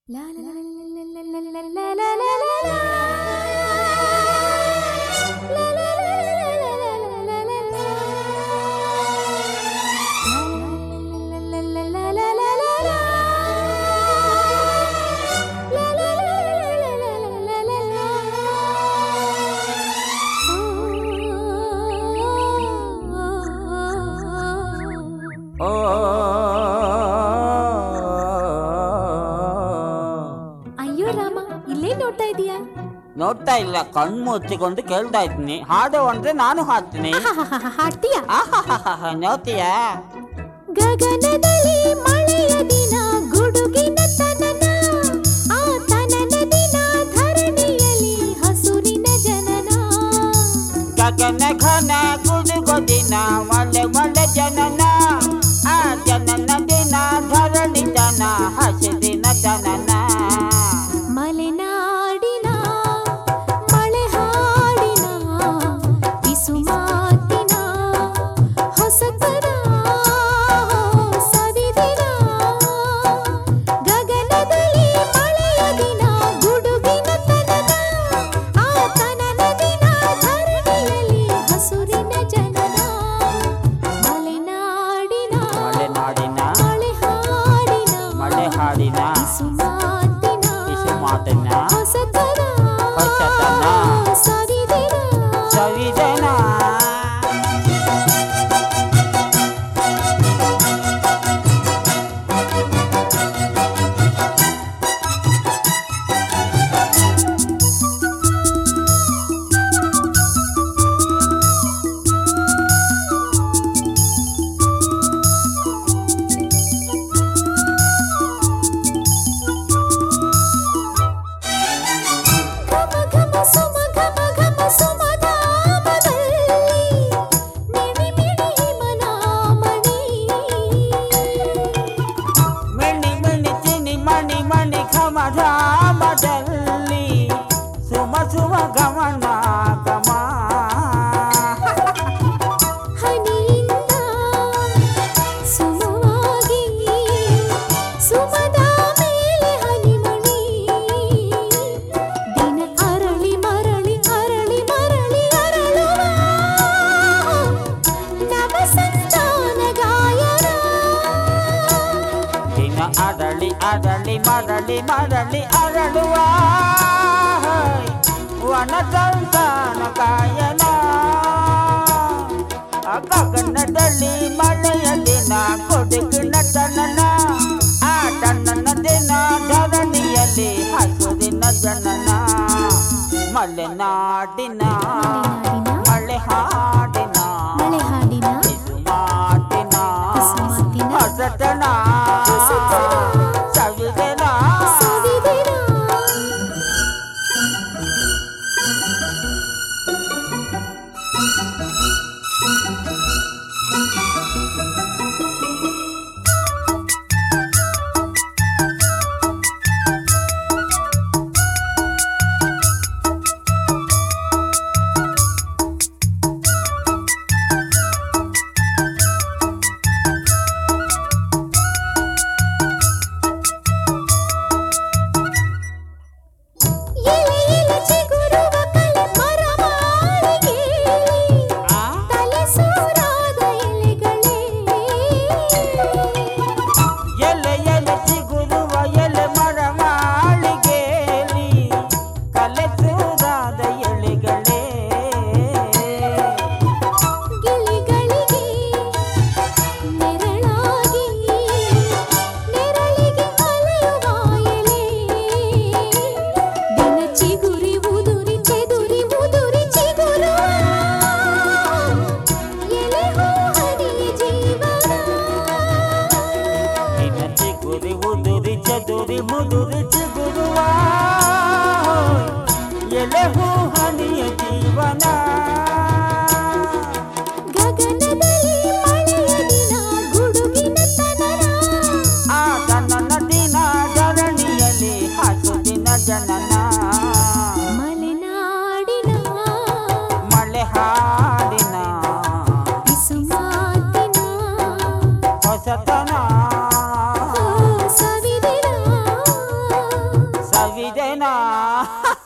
ಓ ಅಯ್ಯೋ ರಾಮ ಇಲ್ಲೇ ನೋಡ್ತಾ ಇದೀಯಾ ನೋಡ್ತಾ ಇಲ್ಲ ಕಣ್ಣು ಮುಚ್ಚಿಕೊಂಡು ಕೇಳ್ತಾ ಇದ್ದೀನಿ ಹಾಡು ಅಂದ್ರೆ ನಾನು ಹಾಡ್ತೀನಿ ಆಹಾಹಾಹಾ, ಹಾಡ್ತೀಯಾ ಆಹಾಹಾಹಾ, ನೋಡ್ತೀಯಾ ಗಗನದಲ್ಲಿ ಮಳೆಯ ದಿನ ಗುಡುಗಿನ ತನನ ಆ ತನನ ದಿನ ಧರಣಿಯಲ್ಲಿ ಹಸುರಿನ ಜನನ ಗಗನ ಘನ ಗುಡುಗು ದಿನ ಒಳ್ಳೆ ಒಳ್ಳೆ ಜನನ ಆ ಜನನ ದಿನ ಧರಣಿ ಜನ ಹಸಿರಿನ ಜನನ ಮಲೆನಾಡಿನ ಮಳೆ ಹಾಡಿನ ಬಿಸು ಮಾತಿನ ಹೊಸತನ ಸವಿದಿನ ಗಗನದಲ್ಲಿ ಮಳೆಯ ದಿನ ಗುಡುಗಿನ ತನನ ಆ ತನನ ದಿನ ಧರಣಿಯಲ್ಲಿ ಹಸುರಿನ ಜನನ ಮಲೆನಾಡಿನ ಮಲೆನಾಡಿನ ಮಳೆ ಹಾಡಿನ ಮಳೆ ಹಾಡಿನ ಬಿಸು ಮಾತಿನ ಬಿಸು ಮಾತಿನ ಹೊಸತನ ಹೊಸತನ ಸವಿದಿನ ಸವಿದನ ಘಮ ಘಮ ಸುಮ ಘಮ ಘಮ ಸುಮಧಾಮದಲ್ಲಿ ಮಿಣಿ ಮಿಣಿ ಹಿಮನಾಮಣಿ ಮಿಣಿ ಮಿಣಿ ಚಿನಿ ಮಣಿ ಮಣಿ ಘಮ ಧಾಮದಲ್ಲಿ ಸುಮ ಸುಮ ಗಮನ ಗಮ ಹನಿಯಿಂದ ಸುಮವಾಗಿ ಸುಮದ ಮೇಲೆ ಹನಿಮಣಿ ದಿನ ಅರಳಿ ಮರಳಿ ಅರಳಿ ಮರಳಿ ಅರಳುವ ನವ ಸಂತಾನ ಗಾಯನ ದಿನ ಅರಳಿ ಅರಳಿ ಮರಳಿ ಮರಳಿ ಅರಳುವ ವನ ಸಂತಾನ ಕಾಯನ ಆ ಗಗನದಲ್ಲಿ ಮಳೆಯ ದಿನ ಕೊಡುಗಿನ ತನನ ಆ ತನ್ನನ ದಿನ ಧರಣಿಯಲ್ಲಿ ಹಸುರಿನ ಜನನ ಮಲೆನಾಡಿನ ಮಳೆ ಹಾಡಿನ ಮಳೆ ಹಾಡಿನ ಬಿಸು ಮಾತಿನ ಬಿಸುಮಾತಿನ ಹೊಸತನ ಹೊಸತನ ಸವಿದನ ಸವಿದಿನ ಎಲೆ ಎಲೆ ಚಿಗುರುವ ಕಲೆ ಮರ ಮಾಳಿಗೆಯಲ್ಲಿ ಆ? ತಲೆ ಸೂರಾದ ಎಲೆಗಳೇ ಎಲೆ ಎಲೆ ಚಿಗುರುವ ಎಲೆ ಮರ ಮಾಳಿಗೆಯಲ್ಲಿ ಕಲೆಸೂರಾದ ಎಲೆಗಳೇ ಗಿಳಿಗಳಿಗೆ ನೆರಳಾಗಿ ನೆರಳಿಗೆ ಅಲೆಯುವ ಎಲೆ ದಿನ ಚಿಗುರಿ ಉದುರಿ ಚೆದುರಿ ಉದುರಿ ಚಿಗುರುವ ಎಲೆ ಹೂ ಹನಿಯ ಜೀವನ ನಿನ್ನ ಚಿಗುರಿ ಉದುರಿ ಚದುರಿ ಮುದುರಿ ಚಿಗುರುವ ಎಲೆ ಹೂ ಹನಿಯ ಜೀವನ ಗಗನದಲ್ಲಿ ಮಳೆಯ ದಿನ ಗುಡುಗಿನ ತನನ ಆ ತನ್ನ ದಿನ ಧರಣಿಯಲ್ಲಿ ಹಸುದಿನ ಜನನ ಮಲೆನಾಡಿನ ಮಳೆ ಹಾಡಿನ ಬಿಸು ಮಾತಿನ ಹೊಸತನ ಸವಿದಿನ ಆ